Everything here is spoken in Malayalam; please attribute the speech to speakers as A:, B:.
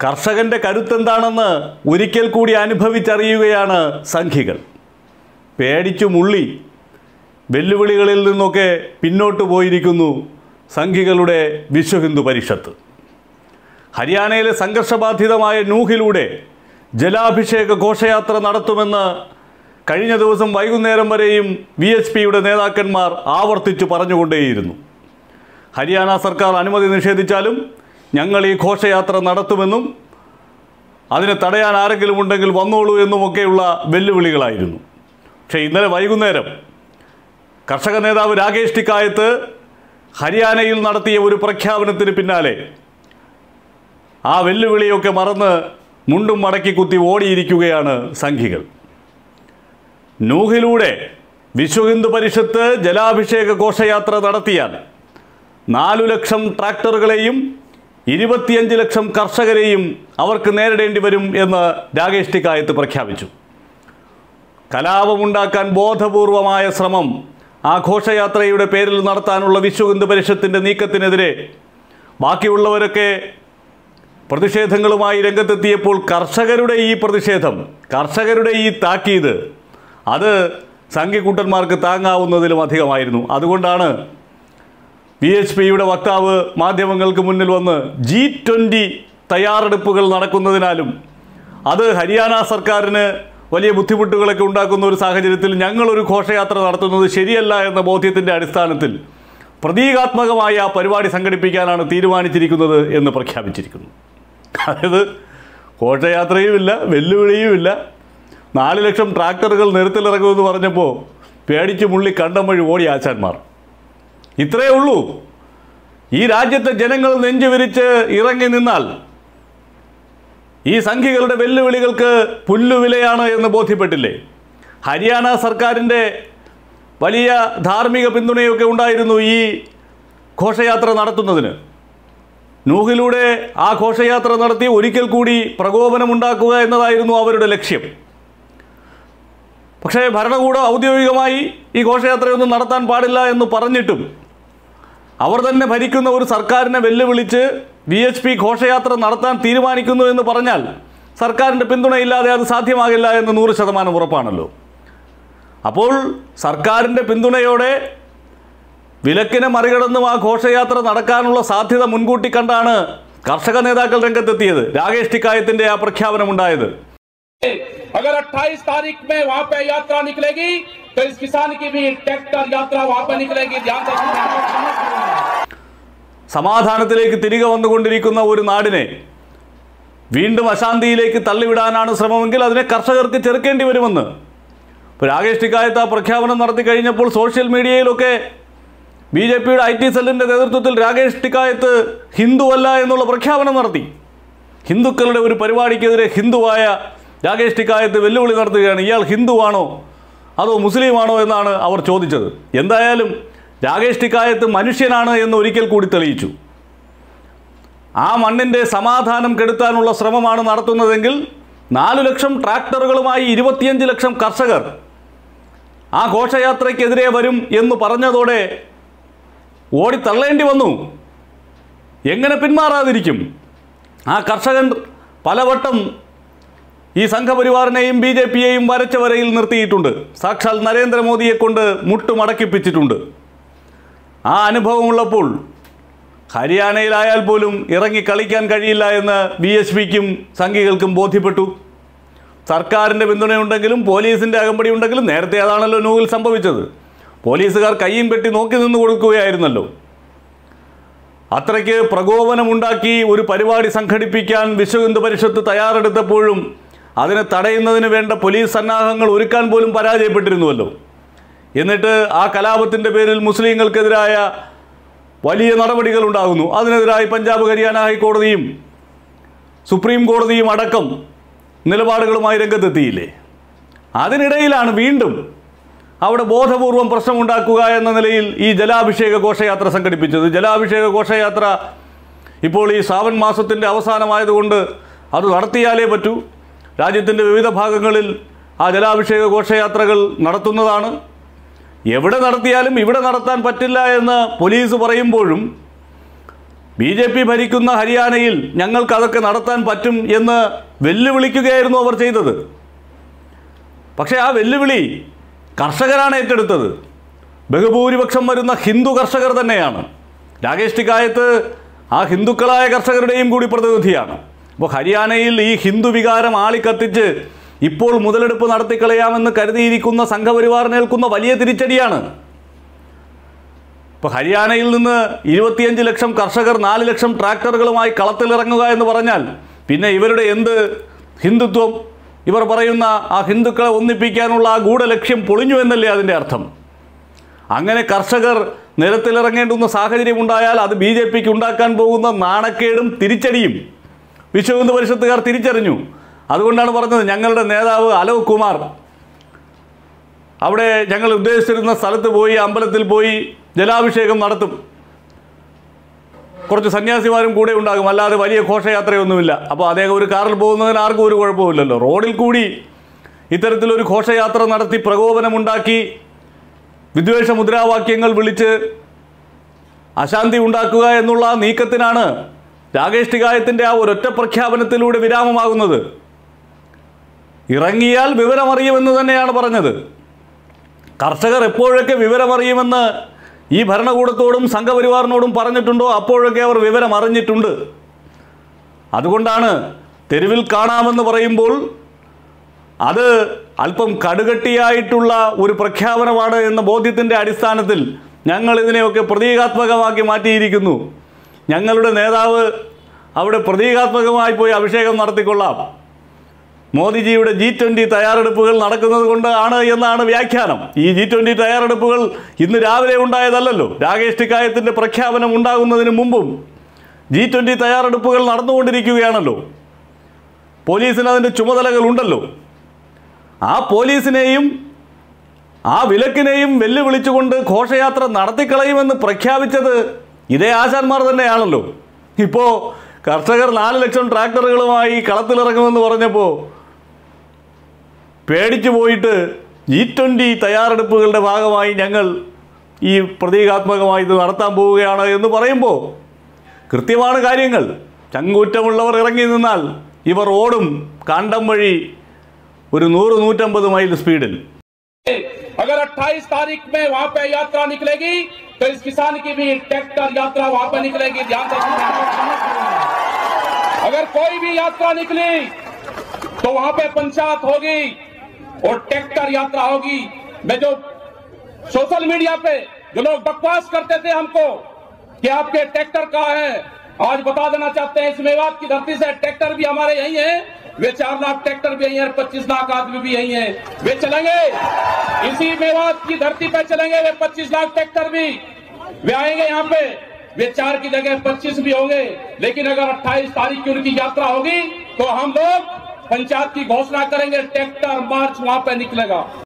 A: കർഷകൻ്റെ കരുത്തെന്താണെന്ന് ഒരിക്കൽ കൂടി അനുഭവിച്ചറിയുകയാണ് സംഘികൾ പേടിച്ചു മുള്ളി വെല്ലുവിളികളിൽ നിന്നൊക്കെ പിന്നോട്ട് പോയിരിക്കുന്നു സംഘികളുടെ വിശ്വഹിന്ദു പരിഷത്ത് ഹരിയാനയിലെ സംഘർഷബാധിതമായ നൂഹിലൂടെ ജലാഭിഷേക ഘോഷയാത്ര നടത്തുമെന്ന് കഴിഞ്ഞ ദിവസം വൈകുന്നേരം വരെയും വി എച്ച് പിയുടെ നേതാക്കന്മാർ ആവർത്തിച്ചു പറഞ്ഞുകൊണ്ടേയിരുന്നു ഹരിയാന സർക്കാർ അനുമതി നിഷേധിച്ചാലും ഞങ്ങൾ ഈ ഘോഷയാത്ര നടത്തുമെന്നും അതിനെ തടയാൻ ആരെങ്കിലും ഉണ്ടെങ്കിൽ വന്നോളൂ എന്നുമൊക്കെയുള്ള വെല്ലുവിളികളായിരുന്നു പക്ഷേ ഇന്നലെ വൈകുന്നേരം കർഷക നേതാവ് രാകേഷ് ടിക്കായത്ത് ഹരിയാനയിൽ നടത്തിയ ഒരു പ്രഖ്യാപനത്തിന് പിന്നാലെ ആ വെല്ലുവിളിയൊക്കെ മറന്ന് മുണ്ടും മടക്കി കുത്തി ഓടിയിരിക്കുകയാണ് സംഘികൾ നൂഹിലൂടെ വിശ്വഹിന്ദു പരിഷത്ത് ജലാഭിഷേക ഘോഷയാത്ര നടത്തിയാൽ നാലു ലക്ഷം ട്രാക്ടറുകളെയും ഇരുപത്തിയഞ്ച് ലക്ഷം കർഷകരെയും അവർക്ക് നേരിടേണ്ടി വരും എന്ന് രാകേഷ് ടിക്കായത്ത് പ്രഖ്യാപിച്ചു കലാപമുണ്ടാക്കാൻ ബോധപൂർവമായ ശ്രമം ആ ഘോഷയാത്രയുടെ പേരിൽ നടത്താനുള്ള വിശ്വഹിന്ദു പരിഷത്തിൻ്റെ നീക്കത്തിനെതിരെ ബാക്കിയുള്ളവരൊക്കെ പ്രതിഷേധങ്ങളുമായി രംഗത്തെത്തിയപ്പോൾ കർഷകരുടെ ഈ പ്രതിഷേധം കർഷകരുടെ ഈ താക്കീത് അത് സംഘിക്കൂട്ടന്മാർക്ക് താങ്ങാവുന്നതിലും അധികമായിരുന്നു അതുകൊണ്ടാണ് വി എച്ച് പിയുടെ വക്താവ് മാധ്യമങ്ങൾക്ക് മുന്നിൽ വന്ന് ജി ട്വൻ്റി തയ്യാറെടുപ്പുകൾ നടക്കുന്നതിനാലും അത് ഹരിയാന സർക്കാരിന് വലിയ ബുദ്ധിമുട്ടുകളൊക്കെ ഉണ്ടാക്കുന്ന ഒരു സാഹചര്യത്തിൽ ഞങ്ങളൊരു ഘോഷയാത്ര നടത്തുന്നത് ശരിയല്ല എന്ന ബോധ്യത്തിൻ്റെ അടിസ്ഥാനത്തിൽ പ്രതീകാത്മകമായ ആ പരിപാടി സംഘടിപ്പിക്കാനാണ് തീരുമാനിച്ചിരിക്കുന്നത് എന്ന് പ്രഖ്യാപിച്ചിരിക്കുന്നു അതായത് ഘോഷയാത്രയുമില്ല വെല്ലുവിളിയുമില്ല നാല് ലക്ഷം ട്രാക്ടറുകൾ നിരത്തിലിറങ്ങുമെന്ന് പറഞ്ഞപ്പോൾ പേടിച്ച് മുള്ളി കണ്ടം വഴി ഓടി ആശാന്മാർ ഇത്രയേ ഉള്ളൂ ഈ രാജ്യത്തെ ജനങ്ങൾ നെഞ്ചു വിരിച്ച് ഇറങ്ങി നിന്നാൽ ഈ സംഖ്യകളുടെ വെല്ലുവിളികൾക്ക് പുല്ലുവിലയാണ് എന്ന് ബോധ്യപ്പെട്ടില്ലേ ഹരിയാന സർക്കാരിൻ്റെ വലിയ ധാർമ്മിക പിന്തുണയൊക്കെ ഉണ്ടായിരുന്നു ഈ ഘോഷയാത്ര നടത്തുന്നതിന് നൂഹിലൂടെ ആ ഘോഷയാത്ര നടത്തി ഒരിക്കൽ കൂടി പ്രകോപനമുണ്ടാക്കുക എന്നതായിരുന്നു അവരുടെ ലക്ഷ്യം പക്ഷേ ഭരണകൂടം ഔദ്യോഗികമായി ഈ ഘോഷയാത്രയൊന്നും നടത്താൻ പാടില്ല എന്ന് പറഞ്ഞിട്ടും അവർ തന്നെ ഭരിക്കുന്ന ഒരു സർക്കാരിനെ വെല്ലുവിളിച്ച് വി എച്ച് പി ഘോഷയാത്ര നടത്താൻ തീരുമാനിക്കുന്നു എന്ന് പറഞ്ഞാൽ സർക്കാരിൻ്റെ പിന്തുണയില്ലാതെ അത് സാധ്യമാകില്ല എന്ന് നൂറ് ശതമാനം ഉറപ്പാണല്ലോ അപ്പോൾ സർക്കാരിൻ്റെ പിന്തുണയോടെ വിലക്കിനെ മറികടന്നും ആ ഘോഷയാത്ര നടക്കാനുള്ള സാധ്യത മുൻകൂട്ടി കണ്ടാണ് കർഷക നേതാക്കൾ രംഗത്തെത്തിയത് രാകേഷ് ടിക്കായത്തിൻ്റെ ആ പ്രഖ്യാപനമുണ്ടായത്
B: अगर 28 तारीख में वहां पे यात्रा निकलेगी तो इस किसान की भी ट्रैक्टर यात्रा वहां पे निकलेगी ध्यान से सुनना
A: സമാധാനത്തിലേക്ക് തിരികെ വന്നുകൊണ്ടിരിക്കുന്ന ഒരു നാടിനെ വീണ്ടും അശാന്തിയിലേക്ക് തള്ളിവിടാനാണ് ശ്രമമെങ്കിൽ അതിനെ കർഷകർക്ക് ചെറുക്കേണ്ടി വരുമെന്ന് ഇപ്പോൾ രാകേഷ് ടിക്കായത്ത് ആ പ്രഖ്യാപനം നടത്തി കഴിഞ്ഞപ്പോൾ സോഷ്യൽ മീഡിയയിലൊക്കെ ബി ജെ പിയുടെ ഐ ടി സെല്ലിൻ്റെ നേതൃത്വത്തിൽ രാകേഷ് ടിക്കായത്ത് ഹിന്ദുവല്ല എന്നുള്ള പ്രഖ്യാപനം നടത്തി ഹിന്ദുക്കളുടെ ഒരു പരിപാടിക്കെതിരെ ഹിന്ദുവായ രാകേഷ് ടിക്കായത്ത് വെല്ലുവിളി നടത്തുകയാണ് ഇയാൾ ഹിന്ദുവാണോ അതോ മുസ്ലിമാണോ എന്നാണ് അവർ ചോദിച്ചത് എന്തായാലും രാകേഷ് ടിക്കായത്ത് മനുഷ്യനാണ് എന്ന് ഒരിക്കൽ കൂടി തെളിയിച്ചു ആ മണ്ണിൻ്റെ സമാധാനം കെടുത്താനുള്ള ശ്രമമാണ് നടത്തുന്നതെങ്കിൽ നാലു ലക്ഷം ട്രാക്ടറുകളുമായി ഇരുപത്തിയഞ്ച് ലക്ഷം കർഷകർ ആ ഘോഷയാത്രയ്ക്കെതിരെ വരും എന്ന് പറഞ്ഞതോടെ ഓടിത്തള്ളേണ്ടി വന്നു എങ്ങനെ പിന്മാറാതിരിക്കും ആ കർഷകൻ പലവട്ടം ഈ സംഘപരിവാറിനെയും ബി ജെ പിയെയും വരച്ച വരയിൽ നിർത്തിയിട്ടുണ്ട് സാക്ഷാൽ നരേന്ദ്രമോദിയെ കൊണ്ട് മുട്ടുമടക്കിപ്പിച്ചിട്ടുണ്ട് ആ അനുഭവമുള്ളപ്പോൾ ഹരിയാനയിലായാൽ പോലും ഇറങ്ങി കളിക്കാൻ കഴിയില്ല എന്ന് ബി എസ് പിക്കും സംഘികൾക്കും ബോധ്യപ്പെട്ടു സർക്കാരിൻ്റെ പിന്തുണയുണ്ടെങ്കിലും പോലീസിൻ്റെ അകമ്പടി ഉണ്ടെങ്കിലും നേരത്തെ അതാണല്ലോ നൂഹിൽ സംഭവിച്ചത് പോലീസുകാർ കയ്യും കെട്ടി നോക്കി നിന്ന് കൊടുക്കുകയായിരുന്നല്ലോ അത്രയ്ക്ക് പ്രകോപനമുണ്ടാക്കി ഒരു പരിപാടി സംഘടിപ്പിക്കാൻ വിശ്വഹിന്ദു പരിഷത്ത് തയ്യാറെടുത്തപ്പോഴും അതിനെ തടയുന്നതിന് വേണ്ട പോലീസ് സന്നാഹങ്ങൾ ഒരുക്കാൻ പോലും പരാജയപ്പെട്ടിരുന്നുവല്ലോ എന്നിട്ട് ആ കലാപത്തിൻ്റെ പേരിൽ മുസ്ലിങ്ങൾക്കെതിരായ വലിയ നടപടികൾ ഉണ്ടാകുന്നു അതിനെതിരായി പഞ്ചാബ് ഹരിയാന ഹൈക്കോടതിയും സുപ്രീം കോടതിയും അടക്കം നിലപാടുകളുമായി രംഗത്തെത്തിയില്ലേ അതിനിടയിലാണ് വീണ്ടും അവിടെ ബോധപൂർവം പ്രശ്നമുണ്ടാക്കുക എന്ന നിലയിൽ ഈ ജലാഭിഷേക ഘോഷയാത്ര സംഘടിപ്പിച്ചത് ജലാഭിഷേക ഘോഷയാത്ര ഇപ്പോൾ ഈ ശ്രാവൺ മാസത്തിൻ്റെ അവസാനമായതുകൊണ്ട് അത് നടത്തിയാലേ പറ്റൂ രാജ്യത്തിൻ്റെ വിവിധ ഭാഗങ്ങളിൽ ആ ജലാഭിഷേക ഘോഷയാത്രകൾ നടത്തുന്നതാണ് എവിടെ നടത്തിയാലും ഇവിടെ നടത്താൻ പറ്റില്ല എന്ന് പോലീസ് പറയുമ്പോഴും ബി ജെ പി ഭരിക്കുന്ന ഹരിയാനയിൽ ഞങ്ങൾക്ക് അതൊക്കെ നടത്താൻ പറ്റും എന്ന് വെല്ലുവിളിക്കുകയായിരുന്നു അവർ ചെയ്തത് പക്ഷേ ആ വെല്ലുവിളി കർഷകരാണ് ഏറ്റെടുത്തത് ബഹുഭൂരിപക്ഷം വരുന്ന ഹിന്ദു കർഷകർ തന്നെയാണ് രാകേഷ് ടിക്കായത്ത് ആ ഹിന്ദുക്കളായ കർഷകരുടെയും കൂടി പ്രതിനിധിയാണ് അപ്പോൾ ഹരിയാനയിൽ ഈ ഹിന്ദു വികാരം ആളിക്കത്തിച്ച് ഇപ്പോൾ മുതലെടുപ്പ് നടത്തിക്കളയാമെന്ന് കരുതിയിരിക്കുന്ന സംഘപരിവാറിനേൽക്കുന്ന വലിയ തിരിച്ചടിയാണ് ഇപ്പോൾ ഹരിയാനയിൽ നിന്ന് ഇരുപത്തിയഞ്ച് ലക്ഷം കർഷകർ നാല് ലക്ഷം ട്രാക്ടറുകളുമായി കളത്തിലിറങ്ങുക എന്ന് പറഞ്ഞാൽ പിന്നെ ഇവരുടെ എന്ത് ഹിന്ദുത്വം ഇവർ പറയുന്ന ആ ഹിന്ദുക്കളെ ഒന്നിപ്പിക്കാനുള്ള ആ ഗൂഢലക്ഷ്യം പൊളിഞ്ഞു എന്നല്ലേ അതിൻ്റെ അർത്ഥം അങ്ങനെ കർഷകർ നിരത്തിലിറങ്ങേണ്ടുന്ന സാഹചര്യം ഉണ്ടായാൽ അത് ബി ജെ പിക്ക് ഉണ്ടാക്കാൻ പോകുന്ന നാണക്കേടും തിരിച്ചടിയും വിശ്വഹിന്ദു പരിഷത്തുകാർ തിരിച്ചറിഞ്ഞു അതുകൊണ്ടാണ് പറഞ്ഞത് ഞങ്ങളുടെ നേതാവ് അലോക് കുമാർ അവിടെ ഞങ്ങൾ ഉദ്ദേശിച്ചിരുന്ന സ്ഥലത്ത് പോയി അമ്പലത്തിൽ പോയി ജലാഭിഷേകം നടത്തും കുറച്ച് സന്യാസിമാരും കൂടെ ഉണ്ടാകും അല്ലാതെ വലിയ ഘോഷയാത്രയൊന്നുമില്ല അപ്പോൾ അദ്ദേഹം ഒരു കാറിൽ പോകുന്നതിന് ആർക്കും ഒരു കുഴപ്പമില്ലല്ലോ റോഡിൽ കൂടി ഇത്തരത്തിലൊരു ഘോഷയാത്ര നടത്തി പ്രകോപനമുണ്ടാക്കി വിദ്വേഷ മുദ്രാവാക്യങ്ങൾ വിളിച്ച് അശാന്തി ഉണ്ടാക്കുക എന്നുള്ള ആ നീക്കത്തിനാണ് രാകേഷ് ടികായത്തിൻ്റെ ആ ഒരൊറ്റ പ്രഖ്യാപനത്തിലൂടെ വിരാമമാകുന്നത് ഇറങ്ങിയാൽ വിവരമറിയുമെന്ന് തന്നെയാണ് പറഞ്ഞത് കർഷകർ എപ്പോഴൊക്കെ വിവരമറിയുമെന്ന് ഈ ഭരണകൂടത്തോടും സംഘപരിവാറിനോടും പറഞ്ഞിട്ടുണ്ടോ അപ്പോഴൊക്കെ അവർ വിവരം അറിഞ്ഞിട്ടുണ്ട് അതുകൊണ്ടാണ് തെരുവിൽ കാണാമെന്ന് പറയുമ്പോൾ അത് അല്പം കടുകട്ടിയായിട്ടുള്ള ഒരു പ്രഖ്യാപനമാണ് എന്ന ബോധ്യത്തിൻ്റെ അടിസ്ഥാനത്തിൽ ഞങ്ങൾ ഇതിനെയൊക്കെ പ്രതീകാത്മകമാക്കി മാറ്റിയിരിക്കുന്നു ഞങ്ങളുടെ നേതാവ് അവിടെ പ്രതീകാത്മകമായി പോയി അഭിഷേകം നടത്തിക്കൊള്ളാം മോദിജിയുടെ ജി ട്വൻ്റി തയ്യാറെടുപ്പുകൾ നടക്കുന്നത് കൊണ്ട് ആണ് എന്നാണ് വ്യാഖ്യാനം ഈ ജി ട്വൻ്റി തയ്യാറെടുപ്പുകൾ ഇന്ന് രാവിലെ ഉണ്ടായതല്ലല്ലോ രാകേഷ് ടിക്കായത്തിൻ്റെ പ്രഖ്യാപനം ഉണ്ടാകുന്നതിന് മുമ്പും ജി ട്വൻ്റി തയ്യാറെടുപ്പുകൾ നടന്നുകൊണ്ടിരിക്കുകയാണല്ലോ പോലീസിന് അതിൻ്റെ ചുമതലകളുണ്ടല്ലോ ആ പോലീസിനെയും ആ വിലക്കിനെയും വെല്ലുവിളിച്ചുകൊണ്ട് ഘോഷയാത്ര നടത്തിക്കളയുമെന്ന് പ്രഖ്യാപിച്ചത് ഇതേ ആശാന്മാർ തന്നെയാണല്ലോ ഇപ്പോൾ കർഷകർ നാല് ലക്ഷം ട്രാക്ടറുകളുമായി കളത്തിലിറങ്ങുമെന്ന് പറഞ്ഞപ്പോൾ പേടിച്ചു പോയിട്ട് ജി ട്വൻ്റി തയ്യാറെടുപ്പുകളുടെ ഭാഗമായി ഞങ്ങൾ ഈ പ്രതീകാത്മകമായി ഇത് നടത്താൻ പോവുകയാണ് എന്ന് പറയുമ്പോൾ കൃത്യമാണ് കാര്യങ്ങൾ ചങ്കൂറ്റമുള്ളവർ ഇറങ്ങി നിന്നാൽ ഇവർ ഓടും കാണ്ടം വഴി ഒരു നൂറ് നൂറ്റമ്പത് മൈൽ സ്പീഡിൽ
B: अगर 28 तारीख में वहां पे यात्रा निकलेगी तो इस किसान की भी ट्रैक्टर यात्रा वहां पे निकलेगी ध्यान रखिए अगर कोई भी यात्रा निकली तो वहां पे पंचायत होगी और ट्रैक्टर यात्रा होगी मैं जो सोशल मीडिया पे जो लोग बकवास करते थे हमको कि आपके ट्रैक्टर कहाँ है आज बता देना चाहते हैं इस मेवात की धरती से ट्रैक्टर भी हमारे यही है वे चार लाख ट्रैक्टर भी यही है पच्चीस लाख आदमी भी यही है वे चलेंगे इसी मेवात की धरती पे चलेंगे वे पच्चीस लाख ट्रैक्टर भी वे आएंगे यहाँ पे वे चार की जगह पच्चीस भी होंगे लेकिन अगर 28 तारीख की उनकी यात्रा होगी तो हम लोग पंचायत की घोषणा करेंगे ट्रैक्टर मार्च वहां पे निकलेगा